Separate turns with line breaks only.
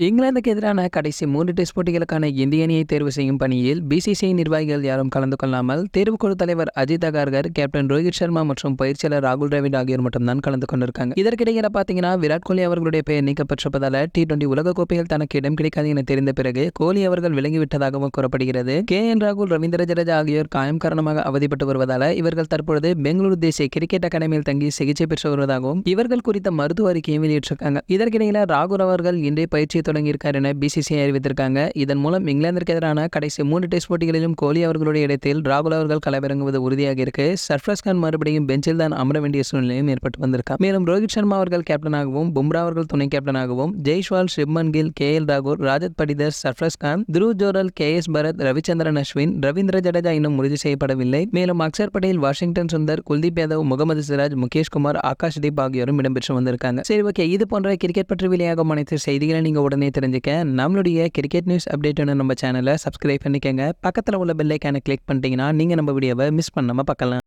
இங்கிலாந்துக்கு எதிரான கடைசி மூன்று டெஸ்ட் போட்டிகளுக்கான இந்திய அணியை தேர்வு செய்யும் பணியில் பிசிசிஐ நிர்வாகிகள் யாரும் கலந்து கொள்ளாமல் தேர்வுக்குழு தலைவர் அஜித் அகார்கர் கேப்டன் ரோஹித் சர்மா மற்றும் பயிற்சியாளர் ராகுல் டிராவிட் ஆகியோர் மட்டும்தான் கலந்து கொண்டிருக்காங்க இதற்கிடையில பாத்தீங்கன்னா விராட் கோலி அவர்களுடைய பெயர் நீக்கப்பட்டிருப்பதால டி டுவெண்டி உலகக்கோப்பையில் தனக்கு இடம் கிடைக்காது என தெரிந்த பிறகு கோலி அவர்கள் விலகிவிட்டதாகவும் கூறப்படுகிறது கே என் ராகுல் ரவீந்திர ஜடேஜா ஆகியோர் காயம் காரணமாக அவதிப்பட்டு வருவதால இவர்கள் தற்பொழுது பெங்களூரு தேசிய கிரிக்கெட் அகாடமியில் தங்கி சிகிச்சை பெற்று வருவதாகவும் இவர்கள் குறித்த மருத்துவ அறிக்கையும் வெளியிட்டிருக்காங்க இதற்கிடையில ராகுல் அவர்கள் இன்றைய பயிற்சியை தொடங்கியிருக்கார் என பிசிசிஐ அறிவித்திருக்காங்க இதன் மூலம் இங்கிலாந்திற்கு எதிரான கடைசி மூன்று டெஸ்ட் போட்டிகளிலும் கோலி அவர்களுடைய இடத்தில் ராகுல் அவர்கள் களமிறங்குவது உறுதியாக இருக்கு சர்ஃப்ராஸ் கான் மறுபடியும் பெஞ்சில் தான் அமர வேண்டிய சூழ்நிலையும் ஏற்பட்டு வந்திருக்கா மேலும் ரோஹித் சர்மா அவர்கள் கேப்டனாகவும் பும்ரா அவர்கள் துணை கேப்டனாகவும் ஜெய்ஷ்வால் சிப்மன் கில் கே எல் ராகுல் ராஜத் படிதர் சர்ஃப்ராஸ் கான் துருவ் ஜோரல் கே எஸ் பரத் ரவிச்சந்திரன் அஸ்வின் ரவீந்திர ஜடேஜா இன்னும் உறுதி செய்யப்படவில்லை மேலும் அக்சர் பட்டேல் வாஷிங்டன் சுந்தர் குல்தீப் யாதவ் முகமது சிராஜ் முகேஷ் குமார் ஆகாஷ் தீப் ஆகியோரும் இடம்பெற்று வந்திருக்காங்க சரி ஓகே இது போன்ற கிரிக்கெட் பற்றி வெளியாகும் அனைத்து செய்திகளை நீங்க உடனே தெரிஞ்சுக்க நம்மளுடைய கிரிக்கெட் நியூஸ் அப்டேட் நம்ம சேனலை சப்ஸ்கிரைப் பண்ணிக்கங்க பக்கத்தில் உள்ள பெல்லைக்கான கிளிக் பண்ணிட்டீங்கன்னா நீங்கள் நம்ம வீடியோவை மிஸ் பண்ணாமல் பார்க்கலாம்